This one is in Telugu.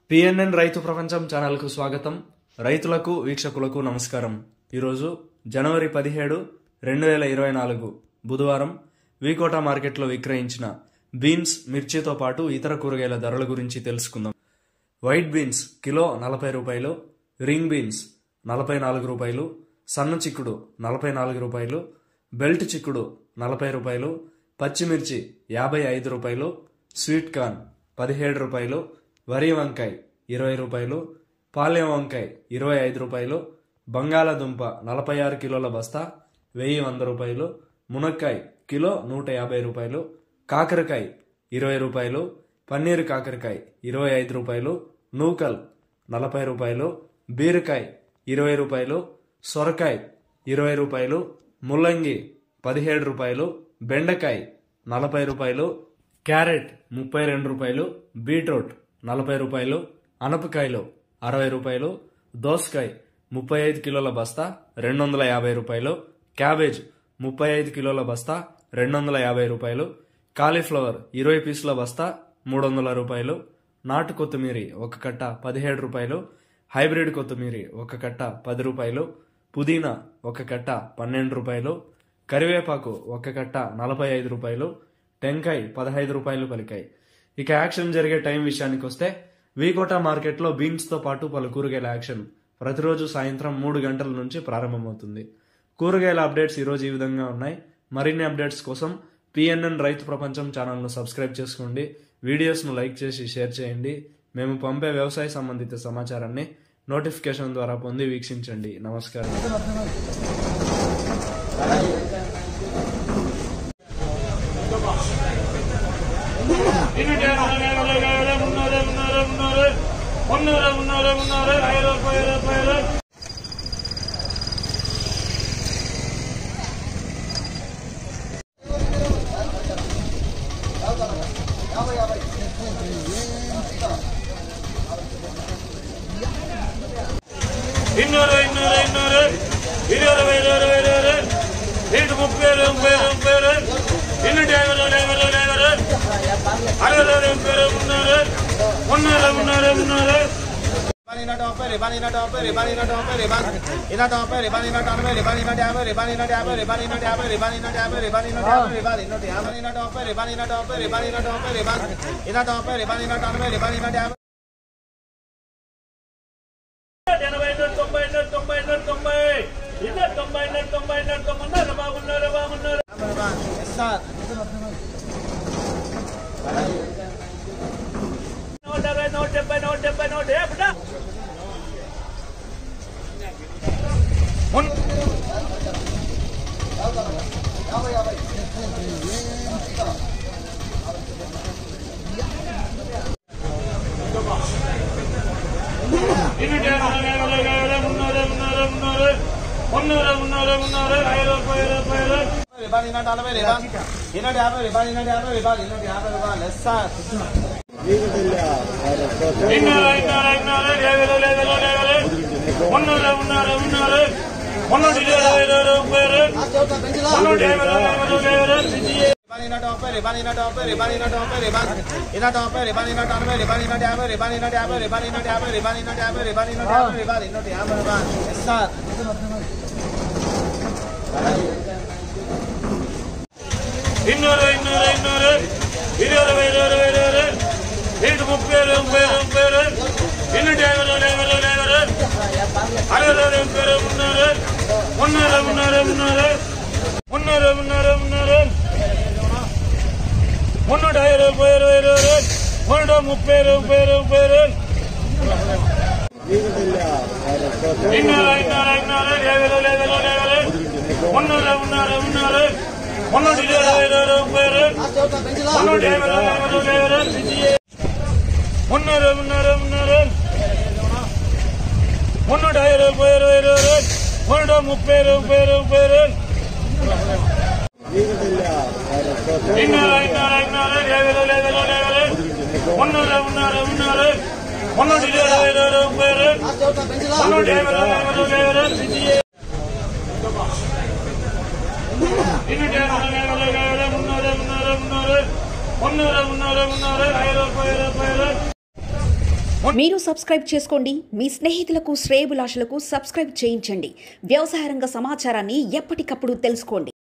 పిఎన్ఎన్ రైతు ప్రపంచం ఛానల్కు స్వాగతం రైతులకు వీక్షకులకు నమస్కారం ఈరోజు జనవరి పదిహేడు రెండు వేల ఇరవై నాలుగు బుధవారం వీకోటా మార్కెట్లో విక్రయించిన బీన్స్ మిర్చితో పాటు ఇతర కూరగాయల ధరల గురించి తెలుసుకుందాం వైట్ బీన్స్ కిలో నలభై రూపాయలు రింగ్ బీన్స్ నలభై నాలుగు రూపాయలు సన్న చిక్కుడు నలభై నాలుగు రూపాయలు బెల్ట్ చిక్కుడు నలభై రూపాయలు పచ్చిమిర్చి యాభై ఐదు రూపాయలు స్వీట్ కార్న్ పదిహేడు రూపాయలు వరి వంకాయ ఇరవై రూపాయలు పాలెం వంకాయ ఇరవై ఐదు రూపాయలు బంగాళాదుంప నలభై ఆరు కిలోల బస్తా వెయ్యి వంద రూపాయలు మునక్కాయ కిలో నూట యాభై రూపాయలు కాకరకాయ ఇరవై రూపాయలు పన్నీరు కాకరకాయ ఇరవై ఐదు రూపాయలు నూకల్ నలభై రూపాయలు బీరకాయ ఇరవై రూపాయలు సొరకాయ ఇరవై రూపాయలు ముల్లంగి పదిహేడు రూపాయలు బెండకాయ నలభై రూపాయలు క్యారెట్ ముప్పై రెండు రూపాయలు బీట్రూట్ నలభై రూపాయలు అనపకాయలు అరవై రూపాయలు దోసకాయ ముప్పై ఐదు కిలోల బస్తా రెండు వందల యాభై రూపాయలు క్యాబేజ్ ముప్పై ఐదు కిలోల బస్తా రెండు వందల యాభై రూపాయలు కాలీఫ్లవర్ ఇరవై పీసుల బస్తా మూడు వందల రూపాయలు నాటు కొత్తిమీరి ఒక కట్ట పదిహేడు రూపాయలు హైబ్రిడ్ కొత్తిమీరి ఒక కట్ట పది రూపాయలు పుదీనా ఒక కట్ట పన్నెండు రూపాయలు కరివేపాకు ఒక కట్ట నలభై ఐదు రూపాయలు టెంకాయ పదహైదు రూపాయలు పలికాయి ఇక యాక్షన్ జరిగే టైం విషయానికి వస్తే వీకోటా మార్కెట్లో బీన్స్తో పాటు పలు కూరగాయల యాక్షన్ ప్రతిరోజు సాయంత్రం మూడు గంటల నుంచి ప్రారంభమవుతుంది కూరగాయల అప్డేట్స్ ఈరోజు ఈ విధంగా ఉన్నాయి మరిన్ని అప్డేట్స్ కోసం పిఎన్ఎన్ రైతు ప్రపంచం ఛానల్ను సబ్స్క్రైబ్ చేసుకోండి వీడియోస్ను లైక్ చేసి షేర్ చేయండి మేము పంపే వ్యవసాయ సంబంధిత సమాచారాన్ని నోటిఫికేషన్ ద్వారా పొంది వీక్షించండి నమస్కారం முன்னூறு முன்னூறு முன்னூறு ஆயிரம் ரூபாய் ரூபாய் இன்னொரு இன்னொரு இன்னொரு இருபது இருபது இருபது வீட்டு முப்பது முப்பது முப்பது இன்னும் லேபர் லேபர் லேபர் அறுபது முப்பது முன்னூறு முன்னூறு முன்னூறு முன்னூறு Ribanina tope, ribanina tope, ribanina tope, riban. Ina tope, ribanina tope, ribanina tope, ribanina tope, ribanina tope, ribanina tope, ribanina tope, ribanina tope, ribanina tope, ribanina tope, ribanina tope, riban. Ina tope, ribanina tope, ribanina tope. ఎనభై ఎన్నో తొంభై ఎన్నో తొంభై ఎన్నో తొంభై ఇన్నో తొంభై ఎన్నో తొంభై ఎన్నో తొమ్మిది బాగున్నారు బాగున్నారు Riban, yes sir. నూట అరవై నూట డెబ్బై నూట డెబ్బై నూట ఏపుట మున్నూరు మున్నూరు మున్నూరు మున్నూరు మున్నూరు మున్నూరు ఐదు రూపాయలు రూపాయలు Ribanina tope, riban. Ina tope, ribanina tope, riban. Ina tope, riban, yes sir. ಇನ್ನೂರು ಐನೂರು ಐನೂರು ಲೇವಲು ಲೇವಲು ಲೇವಲು ಮುನ್ನೂರು ಮುನ್ನೂರು ಮುನ್ನೂರು ಮುನ್ನೂರು ಇರುವದು ಇರುವದು ಮುಪ್ಪರು ಮುನ್ನೂರು ಲೇವಲು ಲೇವಲು ಲೇವಲು Ribanina tope, ribanina tope, ribanina tope, riban. Ina tope, ribanina tope, ribanina tope, ribanina tope, ribanina tope, ribanina tope, ribanina tope, riban. Ina tope, riban, yes sir. ಇನ್ನೂರು ಇನ್ನೂರು ಇನ್ನೂರು ಇರುವದು ಇರುವದು ಇರುವದು ಎಂಟು ಮುಪ್ಪರು ಮುಪ್ಪರು ಮುಪ್ಪರು ಇನ್ನು ಲೇವಲು ಲೇವಲು ಲೇವಲು ಅರವದು ಮುಪ್ಪರು ಮುನ್ನೂರು ಮುನ್ನೂರು ಮುನ್ನೂರು ಮುನ್ನೂರು ಮುನ್ನೂರು ಮುನ್ನೂರು ಮುನ್ನೂರು ಮುನ್ನೂರ ಐದು ರೂಪಾಯಿ ಇರುವರು ಮುನ್ನೂರ ಮುಪ್ಪೈ ರೂಪಾಯಿ ರೂಪಾಯಿ ಇನ್ನೂರು ಐನೂರು ಐನೂರು ಲೇವಲು ಲೇವಲು ಲೇವಲು ಮುನ್ನೂರು ಮುನ್ನೂರು ಮುನ್ನೂರು ಮುನ್ನೂರ ಇರುವದು ಇರುವರು ಮುಪ್ಪರು ಮುನ್ನೂರ ಲೇವಲು ಲೇವಲು ಲೇವಲು ಮುನ್ನೂರು ಮುನ್ನೂರು ಮುನ್ನೂರು ಮುನ್ನೂರ ಐದು ರೂಪಾಯಿ ಇರುವರು ಮುನ್ನೂರ ಮುಪ್ಪೈ ರೂಪಾಯಿ ರೂಪಾಯಿ ಇನ್ನೂರು ಐನೂರು ಐನೂರು ಲೇವಲು ಲೇವಲು ಲೇವಲು ಮುನ್ನೂರು ಮುನ್ನೂರು ಮುನ್ನೂರು ಮುನ್ನೂರ ಇರುವದು ಇರುವರು ಮುಪ್ಪರು ಮುನ್ನೂರ ಲೇವಲು ಲೇವಲು ಲೇವಲು ಇನ್ನು ಲೇವಲು ಲೇವಲು ಲೇವಲು ಮುನ್ನೂರು ಮುನ್ನೂರು ಮುನ್ನೂರು ಮುನ್ನೂರು ಮುನ್ನೂರು ಮುನ್ನೂರು ಐದು ರೂಪಾಯಿ ರೂಪಾಯಿ మీరు సబ్స్క్రైబ్ చేసుకోండి మీ స్నేహితులకు శ్రేయబులాషులకు సబ్స్క్రైబ్ చేయించండి వ్యవసాయ రంగ సమాచారాన్ని ఎప్పటికప్పుడు తెలుసుకోండి